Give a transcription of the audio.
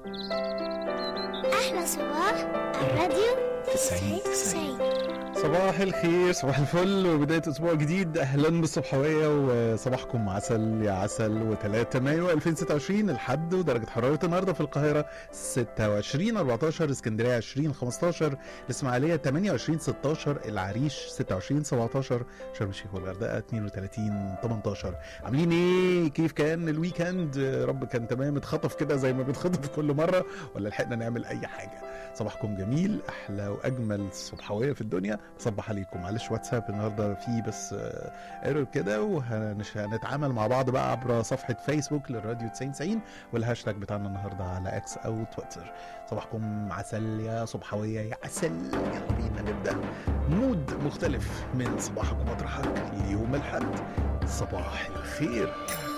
أحلى صباح الراديو تسعين تسعين صباح الخير صباح الفل وبداية أسبوع جديد أهلا بالصبحوية وصباحكم عسل يا عسل و3 مايو 2026 الحد ودرجة حرارة النهاردة في القاهرة 26 14 اسكندرية 20 15 الإسماعيلية 28 16 العريش 26 17 شرم الشيخ والغردقة 32 18 عاملين إيه كيف كان الويكند يا رب كان تمام اتخطف كده زي ما بيتخطف كل مرة ولا لحقنا نعمل أي حاجة صباحكم جميل أحلى وأجمل صبحوية في الدنيا صبح عليكم معلش واتساب النهارده فيه بس ايرور كده وهنتعامل مع بعض بقى عبر صفحه فيسبوك للراديو 90 والهاشتاج بتاعنا النهارده على اكس او تويتر صباحكم عسل يا صبحويه يا عسل يلا بينا نبدا مود مختلف من صباحك ومطرحك ليوم الحد صباح الخير